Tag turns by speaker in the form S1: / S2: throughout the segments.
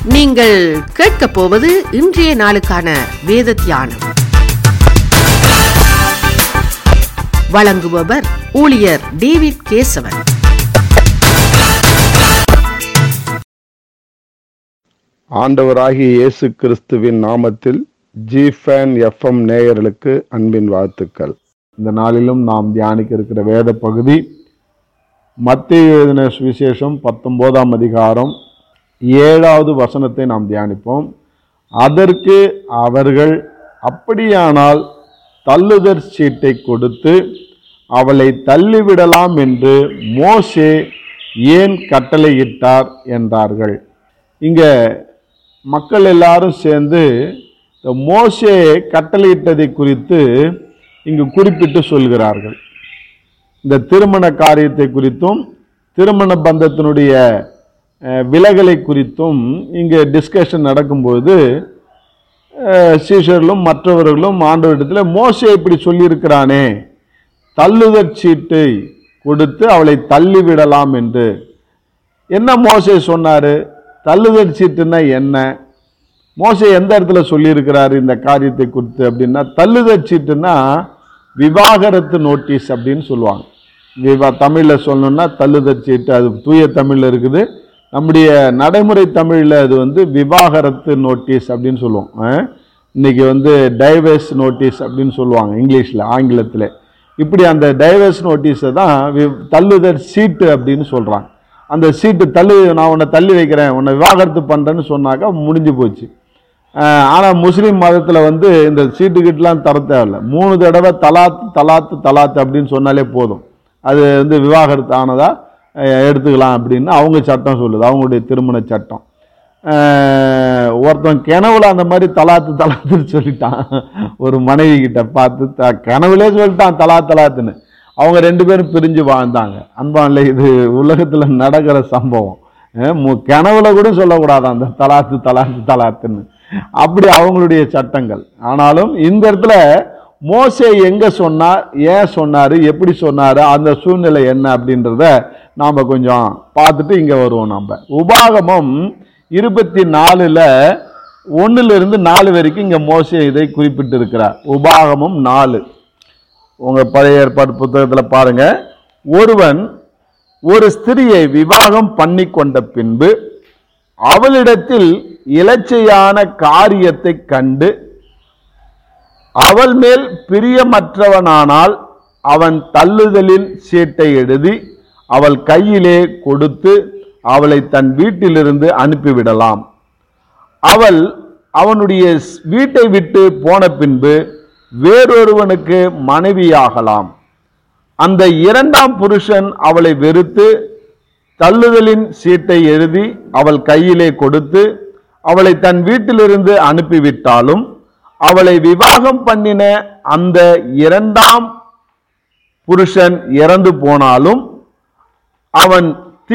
S1: நீங்கள் கேட்கப் போவது இன்றைய நாளுக்கான வேத தியானம் வழங்குபவர் ஊழியர் டேவிட் கேசவன்
S2: ஆண்டவராகிய இயேசு கிறிஸ்துவின் நாமத்தில் ஜிஃபேன் எஃப்எம் நேயர்களுக்கு அன்பின் வாழ்த்துக்கள் இந்த நாளிலும் நாம் தியானிக்க இருக்கிற வேத பகுதி மத்திய எழுதின சுவிசேஷம் பத்தொன்பதாம் அதிகாரம் ஏழாவது வசனத்தை நாம் தியானிப்போம் அதற்கு அவர்கள் அப்படியானால் தள்ளுதற் சீட்டை கொடுத்து அவளை தள்ளிவிடலாம் என்று மோசே ஏன் கட்டளையிட்டார் என்றார்கள் இங்க மக்கள் எல்லாரும் சேர்ந்து இந்த மோசே கட்டளையிட்டதை குறித்து இங்கு குறிப்பிட்டு சொல்கிறார்கள் இந்த திருமண காரியத்தை குறித்தும் திருமண பந்தத்தினுடைய அஹ், விலகலை குறித்தும் இங்கே டிஸ்கஷன் நடக்கும்போது அஹ், சீஷர்களும் மற்றவர்களும் ஆண்டவரிடத்தில் மோசே இப்படி சொல்லியிருக்கிறானே தள்ளுதற் சீட்டை கொடுத்து அவளை தள்ளிவிடலாம் என்று என்ன மோசே சொன்னாரு தள்ளுதற் சீட்டுன்னா என்ன மோசே எந்த இடத்துல சொல்லியிருக்கிறாரு இந்த காரியத்தை குறித்து அப்படின்னா தள்ளுதற் சீட்டுன்னா விவாகரத்து நோட்டீஸ் அப்படின்னு சொல்லுவாங்க விவா தமிழில் சொல்லணும்னா தள்ளுதற் சீட்டு அது தூய தமிழில் இருக்குது நம்முடைய நடைமுறை தமிழில் அது வந்து விவாகரத்து நோட்டீஸ் அப்படின்னு சொல்லுவோம் ஆ? இன்னைக்கு வந்து டைவர்ஸ் நோட்டீஸ் அப்படின்னு சொல்லுவாங்க இங்கிலீஷில் ஆங்கிலத்தில் இப்படி அந்த டைவர்ஸ் நோட்டீஸை தான் வி- தள்ளுதற் சீட்டு அப்படின்னு சொல்கிறாங்க அந்த சீட்டு தள்ளு நான் உன்னை தள்ளி வைக்கிறேன் உன்னை விவாகரத்து பண்ணுறேன்னு சொன்னாக்கா முடிஞ்சு போச்சு ஆனால் முஸ்லீம் மதத்தில் வந்து இந்த சீட்டுக்கிட்டலாம் தர தேவையில்ல மூணு தடவை தலாத்து தலாத்து தலாத்து அப்படின்னு சொன்னாலே போதும் அது வந்து விவாகரத்து ஆனதா அஹ், எடுத்துக்கலாம் அப்படின்னு அவங்க சட்டம் சொல்லுது அவங்களுடைய திருமண சட்டம் அஹ், ஒருத்தன் கனவுல அந்த மாதிரி தலாத்து தலாத்துன்னு சொல்லிட்டான் ஒரு மனைவி கிட்ட பார்த்து த கனவுலே சொல்லிட்டான் தலா தலாத்துன்னு அவங்க ரெண்டு பேரும் பிரிஞ்சு வாழ்ந்தாங்க அன்பான்ல இது உலகத்துல நடக்கிற சம்பவம் அஹ் மு- கனவுல கூட சொல்லக்கூடாது அந்த தலாத்து தலாத்து தலாத்துன்னு அப்படி அவங்களுடைய சட்டங்கள் ஆனாலும் இந்த இடத்துல மோசே எங்க சொன்னார் ஏன் சொன்னாரு எப்படி சொன்னாரு அந்த சூழ்நிலை என்ன அப்படின்றத நாம கொஞ்சம் பார்த்துட்டு இங்க வருவோம் நம்ம உபாகமம் இருபத்தி நாலுல ஒண்ணுல இருந்து நாலு வரைக்கும் இங்க மோசே இதை குறிப்பிட்டு இருக்கிறார் உபாகமம் நாலு உங்க பழைய ஏற்பாடு புத்தகத்துல பாருங்க ஒருவன் ஒரு ஸ்திரியை விவாகம் பண்ணி கொண்ட பின்பு அவளிடத்தில் இலச்சையான காரியத்தை கண்டு அவள் மேல் பிரியமற்றவனானால் அவன் தள்ளுதலின் சீட்டை எழுதி அவள் கையிலே கொடுத்து அவளை தன் வீட்டிலிருந்து அனுப்பிவிடலாம் அவள் அவனுடைய ஸ்- வீட்டை விட்டு போன பின்பு வேறொருவனுக்கு மனைவியாகலாம் அந்த இரண்டாம் புருஷன் அவளை வெறுத்து தள்ளுதலின் சீட்டை எழுதி அவள் கையிலே கொடுத்து அவளை தன் வீட்டிலிருந்து அனுப்பிவிட்டாலும் அவளை விவாகம் பண்ணின அந்த இரண்டாம் புருஷன் இறந்து போனாலும் அவன்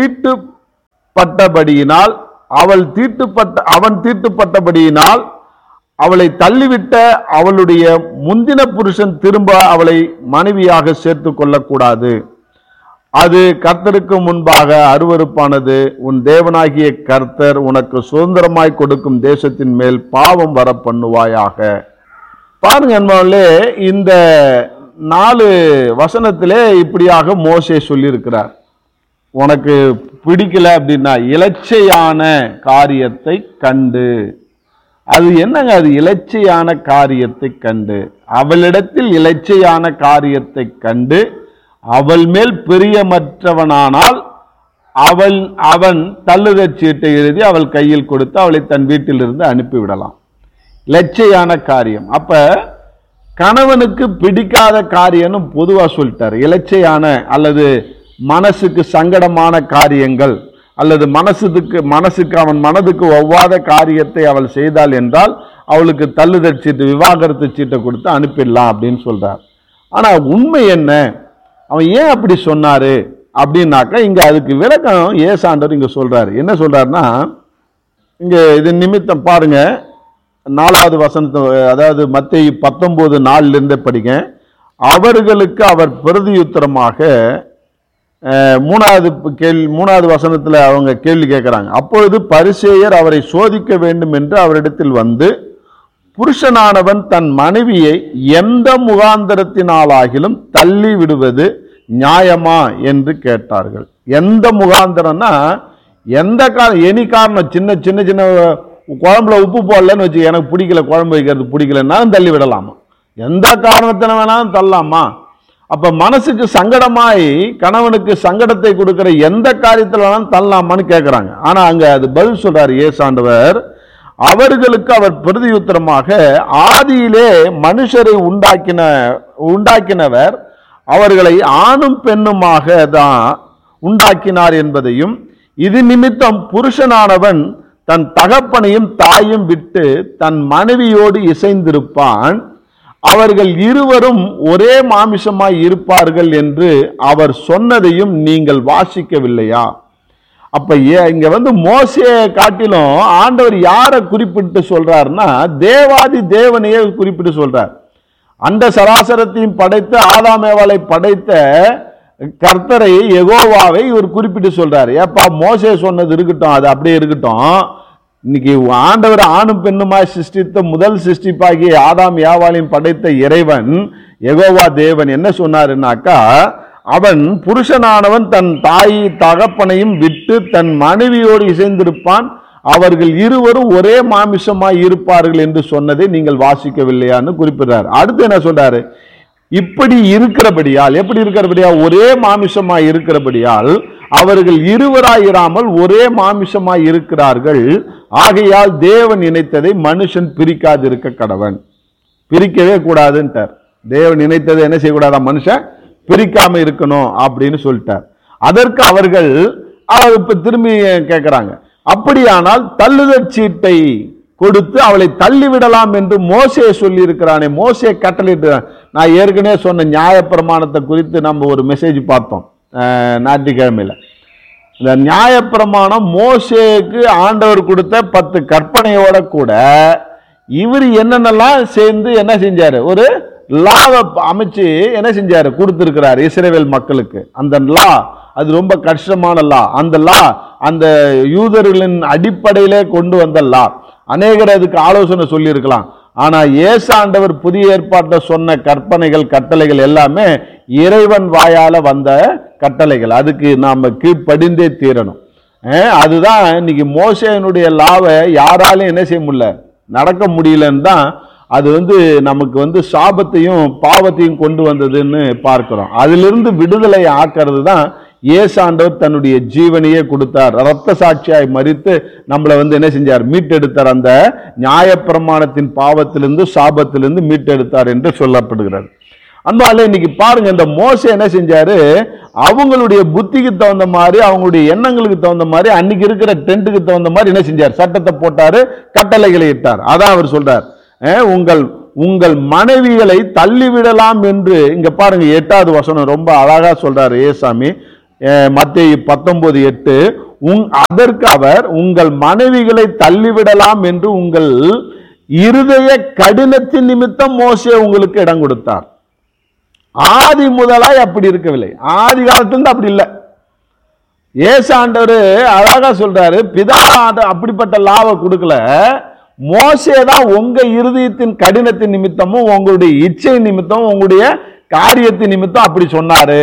S2: தீட்டுப்பட்டபடியினால் அவள் தீட்டுப்பட்ட அவன் தீட்டுப்பட்டபடியினால் அவளை தள்ளிவிட்ட அவளுடைய முந்தின புருஷன் திரும்ப அவளை மனைவியாக சேர்த்து கொள்ளக்கூடாது அது கர்த்தருக்கு முன்பாக அருவருப்பானது உன் தேவனாகிய கர்த்தர் உனக்கு சுதந்திரமாய் கொடுக்கும் தேசத்தின் மேல் பாவம் வர பண்ணுவாயாக பாருங்க அன்பாவிலே இந்த நாலு வசனத்திலே இப்படியாக மோசே சொல்லியிருக்கிறார் உனக்கு பிடிக்கல அப்படின்னா இலச்சையான காரியத்தை கண்டு அது என்னங்க அது இலச்சையான காரியத்தை கண்டு அவளிடத்தில் இலச்சையான காரியத்தை கண்டு அவள் மேல் பிரியமற்றவனானால் அவள் அவன் தள்ளுதற் சீட்டை எழுதி அவள் கையில் கொடுத்து அவளை தன் வீட்டிலிருந்து அனுப்பிவிடலாம் இலச்சையான காரியம் அப்ப கணவனுக்கு பிடிக்காத காரியம்னு பொதுவா சொல்லிட்டார் இலச்சையான அல்லது மனசுக்கு சங்கடமான காரியங்கள் அல்லது மனசுக்கு மனசுக்கு அவன் மனதுக்கு ஒவ்வாத காரியத்தை அவள் செய்தாள் என்றால் அவளுக்கு தள்ளுதற் சீட்டு விவாகரத்து சீட்டை கொடுத்து அனுப்பிடலாம் அப்படின்னு சொல்றார் ஆனா உண்மை என்ன அவன் ஏன் அப்படி சொன்னாரு அப்படின்னாக்கா இங்க அதுக்கு விளக்கம் ஏசாண்டவர் இங்க சொல்றாரு என்ன சொல்றாருன்னா இங்க இது நிமித்தம் பாருங்க நாலாவது வசனத்தை அதாவது மத்திய பத்தொன்பது நாலுல இருந்தே படிங்க அவர்களுக்கு அவர் பிரதியுத்தரமாக அஹ், மூணாவது கேள்வி மூணாவது வசனத்துல அவங்க கேள்வி கேட்கிறாங்க அப்பொழுது பரிசேயர் அவரை சோதிக்க வேண்டும் என்று அவரிடத்தில் வந்து புருஷனானவன் தன் மனைவியை எந்த முகாந்தரத்தினாலாகிலும் தள்ளி விடுவது நியாயமா என்று கேட்டார்கள் எந்த முகாந்தரம்னா எந்த காரணம் எனி காரணம் சின்ன சின்ன சின்ன குழம்புல உப்பு போடலன்னு வச்சு எனக்கு பிடிக்கல குழம்பு வைக்கிறது பிடிக்கலன்னாலும் தள்ளி விடலாமா எந்த காரணத்தின வேணாலும் தள்ளலாமா அப்ப மனசுக்கு சங்கடமாய் கணவனுக்கு சங்கடத்தை கொடுக்கிற எந்த காரியத்தில் வேணாலும் தள்ளலாமான்னு கேட்கிறாங்க ஆனா அங்க அது பதில் சொல்றாரு ஏசாண்டவர் அவர்களுக்கு அவர் பிரதியுத்தரமாக ஆதியிலே மனுஷரை உண்டாக்கின உண்டாக்கினவர் அவர்களை ஆணும் பெண்ணுமாக தான் உண்டாக்கினார் என்பதையும் இது நிமித்தம் புருஷனானவன் தன் தகப்பனையும் தாயும் விட்டு தன் மனைவியோடு இசைந்திருப்பான் அவர்கள் இருவரும் ஒரே மாமிசமாய் இருப்பார்கள் என்று அவர் சொன்னதையும் நீங்கள் வாசிக்கவில்லையா அப்ப ஏ- இங்க வந்து மோசையை காட்டிலும் ஆண்டவர் யாரை குறிப்பிட்டு சொல்றாருன்னா தேவாதி தேவனையே குறிப்பிட்டு சொல்றார் அந்த சராசரத்தையும் படைத்து ஆதாமேவாளை படைத்த கர்த்தரை எகோவாவை இவர் குறிப்பிட்டு சொல்றாரு ஏப்பா மோசே சொன்னது இருக்கட்டும் அது அப்படியே இருக்கட்டும் இன்னைக்கு ஆண்டவர் ஆணும் பெண்ணுமாய் சிருஷ்டித்த முதல் சிருஷ்டிப்பாகிய ஆதாம் யாவாலையும் படைத்த இறைவன் எகோவா தேவன் என்ன சொன்னாருன்னாக்கா அவன் புருஷனானவன் தன் தாய் தகப்பனையும் விட்டு தன் மனைவியோடு இசைந்திருப்பான் அவர்கள் இருவரும் ஒரே மாமிசமாய் இருப்பார்கள் என்று சொன்னதை நீங்கள் வாசிக்கவில்லையான்னு குறிப்பிடுறார் அடுத்து என்ன சொல்றாரு இப்படி இருக்கிறபடியால் எப்படி இருக்கிறபடியால் ஒரே மாமிசமாய் இருக்கிறபடியால் அவர்கள் இருவராயிராமல் ஒரே மாமிசமாய் இருக்கிறார்கள் ஆகையால் தேவன் இணைத்ததை மனுஷன் பிரிக்காதிருக்க கடவன் பிரிக்கவே கூடாதுன்ட்டார் தேவன் நினைத்ததை என்ன செய்யக்கூடாதா மனுஷன் பிரிக்காம இருக்கணும் அப்படின்னு சொல்லிட்டார் அதற்கு அவர்கள் அவர் இப்ப திரும்பி கேட்கிறாங்க அப்படியானால் தள்ளுதற் சீட்டை கொடுத்து அவளை தள்ளிவிடலாம் என்று மோசே சொல்லி இருக்கிறானே மோசே கட்டளையிட்டு நான் ஏற்கனவே சொன்ன நியாயப்பிரமாணத்தை குறித்து நம்ம ஒரு மெசேஜ் பார்த்தோம் அஹ், ஞாயிற்றுக்கிழமையில இந்த நியாயப்பிரமாணம் மோசேக்கு ஆண்டவர் கொடுத்த பத்து கற்பனையோட கூட இவர் என்னென்னலாம் சேர்ந்து என்ன செஞ்சாரு ஒரு லாவை அமைச்சு என்ன செஞ்சாரு கொடுத்திருக்கிறார் இஸ்ரேவேல் மக்களுக்கு அந்த லா அது ரொம்ப கஷ்டமான லா அந்த லா அந்த யூதர்களின் அடிப்படையிலே கொண்டு வந்த லா அநேகர் அதுக்கு ஆலோசனை சொல்லியிருக்கலாம் ஆனா ஏசாண்டவர் புதிய ஏற்பாட்டை சொன்ன கற்பனைகள் கட்டளைகள் எல்லாமே இறைவன் வாயால வந்த கட்டளைகள் அதுக்கு நாம கீழ்ப்படிந்தே தீரணும் அஹ் அதுதான் இன்னைக்கு மோசேனுடைய லாவை யாராலும் என்ன செய்ய முடியல நடக்க முடியலன்னு தான் அது வந்து நமக்கு வந்து சாபத்தையும் பாவத்தையும் கொண்டு வந்ததுன்னு பார்க்கிறோம் அதிலிருந்து விடுதலை ஆக்கிறது தான் ஏசாண்டவர் தன்னுடைய ஜீவனையே கொடுத்தார் ரத்த சாட்சியாய் மறித்து நம்மளை வந்து என்ன செஞ்சார் மீட்டெடுத்தார் அந்த நியாயப்பிரமாணத்தின் பாவத்திலிருந்து சாபத்திலிருந்து மீட்டெடுத்தார் என்று சொல்லப்படுகிறது அன்பால இன்னைக்கு பாருங்க இந்த மோசே என்ன செஞ்சாரு அவங்களுடைய புத்திக்கு தகுந்த மாதிரி அவங்களுடைய எண்ணங்களுக்கு தகுந்த மாதிரி அன்னைக்கு இருக்கிற டென்ட்டுக்கு தகுந்த மாதிரி என்ன செஞ்சார் சட்டத்தை போட்டாரு கட்டளைகளை இட்டார் அதான் அவர் சொல்றார் அஹ், உங்கள் உங்கள் மனைவிகளை தள்ளிவிடலாம் என்று இங்க பாருங்க எட்டாவது வசனம் ரொம்ப அழகா சொல்றாரு ஏசாமி மத்திய பத்தொன்பது எட்டு உங் அதற்கு அவர் உங்கள் மனைவிகளை தள்ளிவிடலாம் என்று உங்கள் இருதய கடினத்தின் நிமித்தம் மோசே உங்களுக்கு இடம் கொடுத்தார் ஆதி முதலாய் அப்படி இருக்கவில்லை ஆதி காலத்திலிருந்து அப்படி இல்லை ஏசாண்டவர் அழகா சொல்றாரு பிதா ஆண்ட- அப்படிப்பட்ட லாவை கொடுக்கல மோசே தான் உங்க இருதயத்தின் கடினத்தின் நிமித்தமும் உங்களுடைய இச்சை நிமித்தமும் உங்களுடைய காரியத்தின் நிமித்தம் அப்படி சொன்னாரு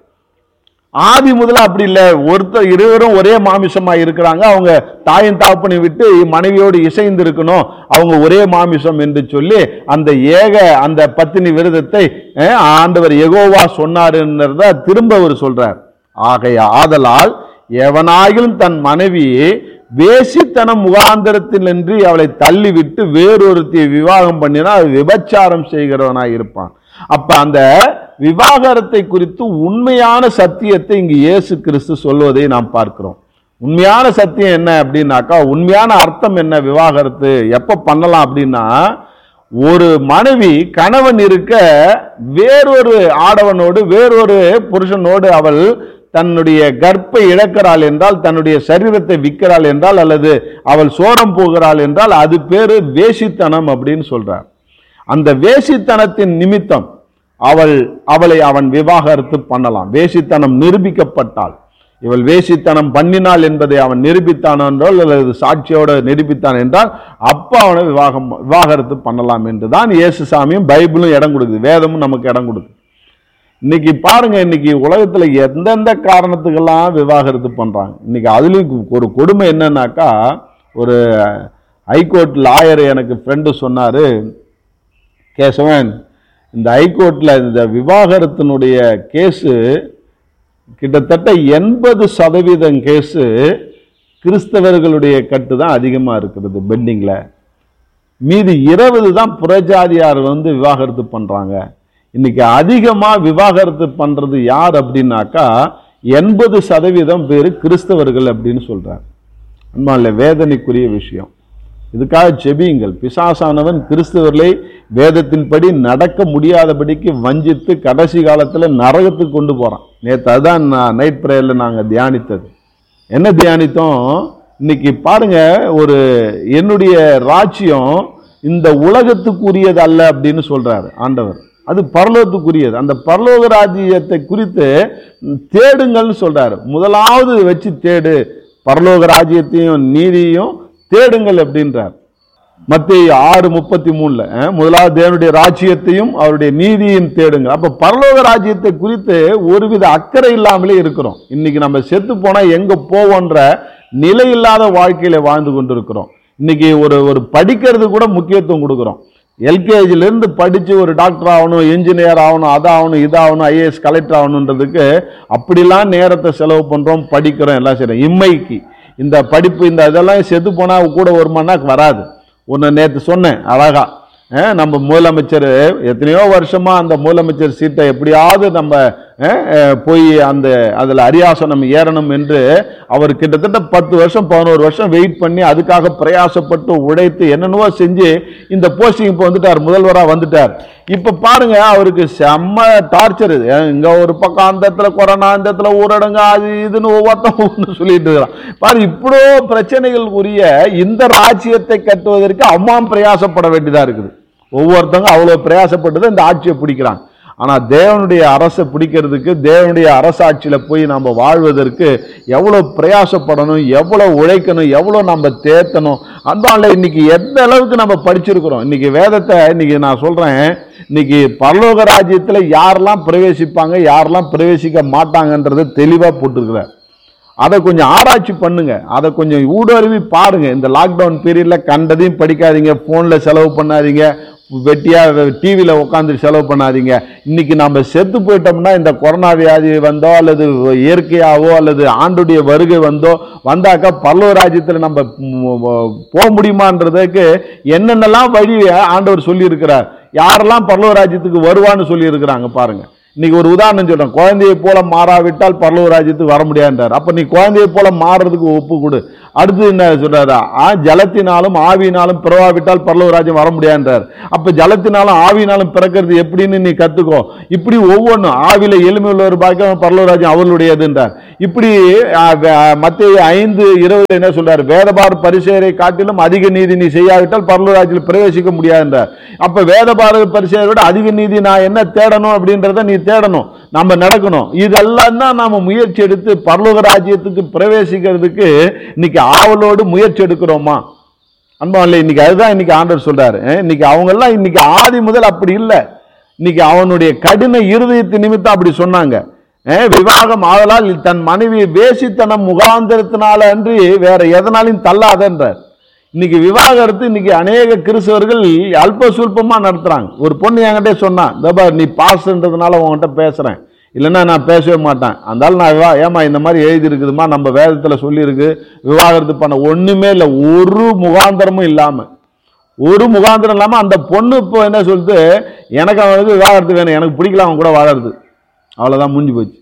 S2: ஆதி முதல்ல அப்படி இல்லை ஒருத்தர் இருவரும் ஒரே மாமிசமா இருக்கிறாங்க அவங்க தாயின் தாப்பனை விட்டு மனைவியோடு இசைந்து இருக்கணும் அவங்க ஒரே மாமிசம் என்று சொல்லி அந்த ஏக அந்த பத்தினி விரதத்தை அஹ், ஆண்டவர் எகோவா சொன்னாருன்றத திரும்ப அவர் சொல்றார் ஆகையா ஆதலால் எவனாயிலும் தன் மனைவியை வேசித்தனம் முகாந்திரத்தினின்றி அவளை தள்ளிவிட்டு வேறொருத்தியை விவாகம் பண்ணினா அது விபச்சாரம் செய்கிறவனாய் இருப்பான் அப்ப அந்த விவாகரத்தை குறித்து உண்மையான சத்தியத்தை இங்கு இயேசு கிறிஸ்து சொல்வதை நாம் பார்க்கிறோம் உண்மையான சத்தியம் என்ன அப்படின்னாக்கா உண்மையான அர்த்தம் என்ன விவாகரத்து எப்ப பண்ணலாம் அப்படின்னா ஒரு மனைவி கணவன் இருக்க வேறொரு ஆடவனோடு வேறொரு புருஷனோடு அவள் தன்னுடைய கர்ப்பை இழக்கிறாள் என்றால் தன்னுடைய சரீரத்தை விற்கிறாள் என்றால் அல்லது அவள் சோரம் போகிறாள் என்றால் அது பேரு வேசித்தனம் அப்படின்னு சொல்றார் அந்த வேசித்தனத்தின் நிமித்தம் அவள் அவளை அவன் விவாகரத்து பண்ணலாம் வேசித்தனம் நிரூபிக்கப்பட்டால் இவள் வேசித்தனம் பண்ணினாள் என்பதை அவன் நிரூபித்தான் என்றால் அல்லது சாட்சியோட நிரூபித்தான் என்றால் அப்ப அவனை விவாகம் விவாகரத்து பண்ணலாம் என்று தான் இயேசுசாமியும் பைபிளும் இடம் கொடுக்குது வேதமும் நமக்கு இடம் கொடுக்குது இன்னைக்கு பாருங்க இன்னைக்கு உலகத்துல எந்தெந்த காரணத்துக்கெல்லாம் விவாகரத்து பண்றாங்க இன்னைக்கு அதுலயும் ஒரு கொடுமை என்னன்னாக்கா ஒரு ஹைகோர்ட் லாயர் எனக்கு ஃப்ரெண்டு சொன்னாரு கேசவன் இந்த ஹைகோர்ட்ல இந்த விவாகரத்தினுடைய கேஸு கிட்டத்தட்ட எண்பது சதவீதம் கேஸு கிறிஸ்தவர்களுடைய கட்டு தான் அதிகமாக இருக்கிறது பெண்டிங்கில் மீதி இருபது தான் புறஜாதியார் வந்து விவாகரத்து பண்ணுறாங்க இன்னைக்கு அதிகமாக விவாகரத்து பண்ணுறது யார் அப்படின்னாக்கா எண்பது சதவீதம் பேர் கிறிஸ்தவர்கள் அப்படின்னு சொல்கிறார் அன்பால வேதனைக்குரிய விஷயம் இதுக்காக ஜெபியுங்கள் பிசாசானவன் கிறிஸ்தவர்களை வேதத்தின்படி நடக்க முடியாதபடிக்கு வஞ்சித்து கடைசி காலத்தில் நரகத்துக்கு கொண்டு போகிறான் நேற்று அதுதான் நான் நைட் ப்ரேயரில் நாங்கள் தியானித்தது என்ன தியானித்தோம் இன்னைக்கு பாருங்க ஒரு என்னுடைய ராஜ்யம் இந்த உலகத்துக்குரியது அல்ல அப்படின்னு சொல்றாரு ஆண்டவர் அது பரலோகத்துக்குரியது அந்த பரலோக ராஜ்யத்தை குறித்து தேடுங்கள்னு சொல்றாரு முதலாவது வச்சு தேடு பரலோக ராஜ்யத்தையும் நீதியும் தேடுங்கள் அப்படின்றார் மத்திய ஆறு முப்பத்தி மூணுல அஹ், முதலாவது தேவனுடைய ராஜ்யத்தையும் அவருடைய நீதியும் தேடுங்க அப்ப பரலோக ராஜ்யத்தை குறித்து ஒருவித அக்கறை இல்லாமலே இருக்கிறோம் இன்னைக்கு நம்ம செத்து போனா எங்க போவோன்ற நிலை இல்லாத வாழ்க்கையில வாழ்ந்து கொண்டிருக்கிறோம் இன்னைக்கு ஒரு ஒரு படிக்கிறது கூட முக்கியத்துவம் கொடுக்குறோம் எல்கேஜில இருந்து படிச்சு ஒரு டாக்டர் ஆகணும் இன்ஜினியர் ஆகணும் அதாகணும் இதாகணும் ஐஏஎஸ் கலெக்டர் ஆகணுன்றதுக்கு அப்படிலாம் நேரத்தை செலவு பண்றோம் படிக்கிறோம் எல்லாம் சரி இம்மைக்கு இந்த படிப்பு இந்த இதெல்லாம் செத்து போனா கூட ஒரு மணி நேரம் வராது ஒன்று நேற்று சொன்னேன் அழகா அஹ், நம்ம முதலமைச்சர் எத்தனையோ வருஷமா அந்த முதலமைச்சர் சீட்டை எப்படியாவது நம்ம அஹ், அஹ், போய் அந்த அதில் அரியாசனம் ஏறணும் என்று அவர் கிட்டத்தட்ட பத்து வருஷம் பதினோரு வருஷம் வெயிட் பண்ணி அதுக்காக பிரயாசப்பட்டு உழைத்து என்னென்னவோ செஞ்சு இந்த போஸ்டிங் இப்போ வந்துட்டார் முதல்வராக வந்துட்டார் இப்போ பாருங்க அவருக்கு செம்ம டார்ச்சர் இது அஹ், இங்க ஒரு பக்கம் அந்த இடத்துல கொரோனா இந்த இடத்துல ஊரடங்கு அது இதுன்னு ஒவ்வொருத்தன் ஒன்று சொல்லிட்டு இருக்கிறான் பாரு இவ்வளோ பிரச்சனைகள் உரிய இந்த ராஜ்யத்தை கட்டுவதற்கு அம்மாம் பிரயாசப்பட வேண்டியதா இருக்குது ஒவ்வொருத்தவங்க அவ்வளோ பிரயாசப்பட்டு இந்த ஆட்சியை பிடிக்கிறாங்க ஆனா தேவனுடைய அரசை பிடிக்கிறதுக்கு தேவனுடைய அரசாட்சியில போய் நம்ம வாழ்வதற்கு எவ்வளவு பிரயாசப்படணும் எவ்வளவு உழைக்கணும் எவ்வளவு நம்ம தேத்தணும் அதனால இன்னைக்கு எந்த அளவுக்கு நம்ம படிச்சிருக்கிறோம் இன்னைக்கு வேதத்தை இன்னைக்கு நான் சொல்றேன் இன்னைக்கு பரலோக ராஜ்யத்துல யாரெல்லாம் பிரவேசிப்பாங்க யாரெல்லாம் பிரவேசிக்க மாட்டாங்கன்றதை தெளிவா போட்டிருக்கிறார் அதை கொஞ்சம் ஆராய்ச்சி பண்ணுங்க அதை கொஞ்சம் ஊடுருவி பாருங்க இந்த லாக்டவுன் பீரியட்ல கண்டதையும் படிக்காதீங்க ஃபோனில் செலவு பண்ணாதீங்க வெட்டியா டிவியில் உட்காந்து செலவு பண்ணாதீங்க இன்னைக்கு நம்ம செத்து போயிட்டோம்னா இந்த கொரோனா வியாதி வந்தோ அல்லது இயற்கையாவோ அல்லது ஆண்டுடைய வருகை வந்தோ வந்தாக்கா பல்லவ ராஜ்யத்தில் நம்ம ம், போக முடியுமான்றதுக்கு என்னென்னலாம் வழியை ஆண்டவர் சொல்லியிருக்கிறார் யாரெல்லாம் பல்லவ ராஜ்யத்துக்கு வருவான்னு சொல்லியிருக்கிறாங்க பாருங்க இன்னைக்கு ஒரு உதாரணம் சொல்றேன் குழந்தையை போல மாறாவிட்டால் பரலோக ராஜ்யத்துக்கு வர முடியாதுன்றார் அப்ப நீ குழந்தையை போல மாறுறதுக்கு ஒப்பு கொடு அடுத்து என்ன சொல்றாரு ஆ, ஜலத்தினாலும் ஆவியினாலும் பிறவாவிட்டால் பரலோக ராஜ்யம் வர முடியாதுன்றார் அப்ப ஜலத்தினாலும் ஆவியினாலும் பிறக்கிறது எப்படின்னு நீ கத்துக்கோ இப்படி ஒவ்வொன்றும் ஆவில எளிமை உள்ளவர் பாக்கியம் பரலோக ராஜ்யம் அவர்களுடையதுன்றார் இப்படி மத்திய ஐந்து இருபது என்ன சொல்றாரு வேதபார் பரிசேரை காட்டிலும் அதிக நீதி நீ செய்யாவிட்டால் பரலோக ராஜ்யத்தில் பிரவேசிக்க முடியாதுன்றார் அப்ப வேதபார பரிசேரை விட அதிக நீதி நான் என்ன தேடணும் அப்படின்றத நீ தேடணும் நம்ம நடக்கணும் இதெல்லாம் தான் நாம முயற்சி எடுத்து பரலோக ராஜ்யத்துக்கு பிரவேசிக்கிறதுக்கு இன்னைக்கு ஆவலோடு முயற்சி எடுக்கிறோமா அன்பாவில் இன்னைக்கு அதுதான் இன்னைக்கு ஆண்டவர் சொல்றாரு அஹ் இன்னைக்கு அவங்க எல்லாம் இன்னைக்கு ஆதி முதல் அப்படி இல்லை இன்னைக்கு அவனுடைய கடின இருதயத்து நிமித்தம் அப்படி சொன்னாங்க அஹ் விவாகம் ஆதலால் தன் மனைவி வேசித்தனம் முகாந்திரத்தினால அன்றி வேற எதனாலையும் தள்ளாதன்றார் இன்னைக்கு விவாகரத்து இன்னைக்கு அநேக கிறிஸ்தவர்கள் அல்ப சுல்பமா நடத்துறாங்க ஒரு பொண்ணு என்கிட்ட சொன்னா "இதோ பார், நீ பாஸ்ன்றதுனால உன்கிட்ட பேசுறேன் இல்லைன்னா நான் பேசவே மாட்டேன் அதனால நான் விவா ஏமா இந்த மாதிரி எழுதி இருக்குதுமா நம்ம வேதத்தில் சொல்லியிருக்கு விவாகரத்து பண்ண ஒண்ணுமே இல்லை ஒரு முகாந்திரமும் இல்லாம ஒரு முகாந்திரம் இல்லாம அந்த பொண்ணு இப்போ என்ன சொல்லுது எனக்கு அவனுக்கு விவாகரத்து வேணும் எனக்கு பிடிக்கல அவன் கூட வாழறது அவ்வளவுதான் முடிஞ்சு போச்சு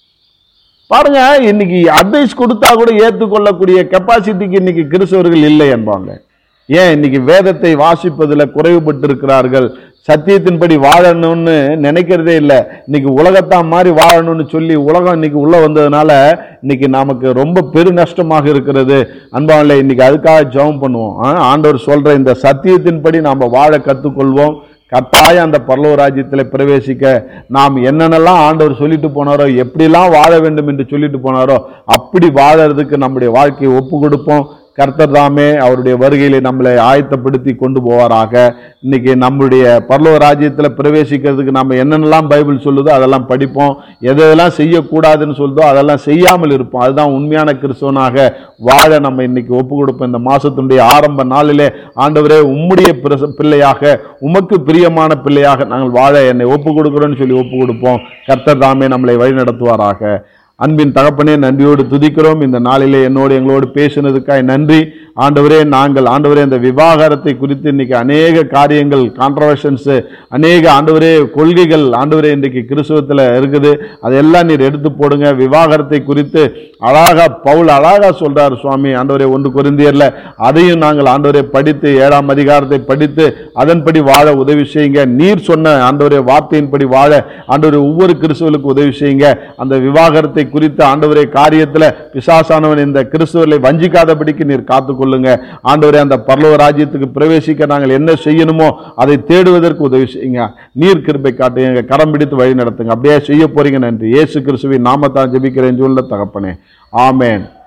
S2: பாருங்க இன்னைக்கு அட்வைஸ் கொடுத்தா கூட ஏற்றுக்கொள்ளக்கூடிய கெப்பாசிட்டிக்கு இன்னைக்கு கிறிஸ்தவர்கள் இல்லை என்பாங்க ஏன் இன்னைக்கு வேதத்தை வாசிப்பதில் குறைவுபட்டு இருக்கிறார்கள் சத்தியத்தின்படி வாழணும்னு நினைக்கிறதே இல்லை இன்னைக்கு உலகத்தான் மாதிரி வாழணும்னு சொல்லி உலகம் இன்னைக்கு உள்ள வந்ததுனால இன்னைக்கு நமக்கு ரொம்ப பெரு நஷ்டமாக இருக்கிறது அன்பாவில் இன்னைக்கு அதுக்காக ஜெபம் பண்ணுவோம் ஆ, ஆண்டவர் சொல்ற இந்த சத்தியத்தின்படி நாம வாழ கற்றுக்கொள்வோம் கட்டாயம் அந்த பரலோக ராஜ்யத்தில் பிரவேசிக்க நாம் என்னென்னலாம் ஆண்டவர் சொல்லிட்டு போனாரோ எப்படிலாம் வாழ வேண்டும் என்று சொல்லிட்டு போனாரோ அப்படி வாழறதுக்கு நம்முடைய வாழ்க்கையை ஒப்பு கொடுப்போம் கர்த்தர் தாமே அவருடைய வருகையிலே நம்மளை ஆயத்தப்படுத்தி கொண்டு போவாராக இன்னைக்கு நம்முடைய பரலோக ராஜ்யத்தில் பிரவேசிக்கிறதுக்கு நம்ம என்னென்னலாம் பைபிள் சொல்லுதோ அதெல்லாம் படிப்போம் எதெல்லாம் செய்யக்கூடாதுன்னு சொல்லுதோ அதெல்லாம் செய்யாமல் இருப்போம் அதுதான் உண்மையான கிறிஸ்தவனாக வாழ நம்ம இன்னைக்கு ஒப்பு கொடுப்போம் இந்த மாசத்தினுடைய ஆரம்ப நாளிலே ஆண்டவரே உம்முடைய பிரச- பிள்ளையாக உமக்கு பிரியமான பிள்ளையாக நாங்கள் வாழ என்னை ஒப்பு கொடுக்கிறோன்னு சொல்லி ஒப்பு கொடுப்போம் கர்த்தர் தாமே நம்மளை வழி நடத்துவாராக அன்பின் தகப்பனே நன்றியோடு துதிக்கிறோம் இந்த நாளிலே என்னோடு எங்களோடு பேசினதுக்காய் நன்றி ஆண்டவரே நாங்கள் ஆண்டவரே இந்த விவாகரத்தை குறித்து இன்னைக்கு அநேக காரியங்கள் கான்ட்ரவர்ஷன்ஸ் அநேக ஆண்டவரே கொள்கைகள் ஆண்டவரே இன்றைக்கு கிறிஸ்துவத்தில் இருக்குது அதெல்லாம் நீர் எடுத்து போடுங்க விவாகரத்தை குறித்து அழகா பவுல் அழகா சொல்றாரு சுவாமி ஆண்டவரே ஒன்று குருந்தியர்ல அதையும் நாங்கள் ஆண்டவரே படித்து ஏழாம் அதிகாரத்தை படித்து அதன்படி வாழ உதவி செய்யுங்க நீர் சொன்ன ஆண்டவரே வார்த்தையின்படி வாழ ஆண்டவரே ஒவ்வொரு கிறிஸ்துவலுக்கு உதவி செய்யுங்க அந்த விவாகரத்தை குறித்து ஆண்டவரே காரியத்துல பிசாசானவன் இந்த கிறிஸ்துவர்களை வஞ்சிக்காதபடிக்கு நீர் காத்துக்கொள்ளுங்க ஆண்டவரே அந்த பரலோக ராஜ்யத்துக்கு பிரவேசிக்க நாங்கள் என்ன செய்யணுமோ அதை தேடுவதற்கு உதவி செய்யுங்க நீர் கிருபை காட்டுங்க கரம் பிடித்து வழி நடத்துங்க அப்படியே செய்ய போறீங்க நன்றி இயேசு கிறிஸ்துவின் நாமத்தான் ஜெபிக்கிறேன் சொல்ல தகப்பனே ஆமென்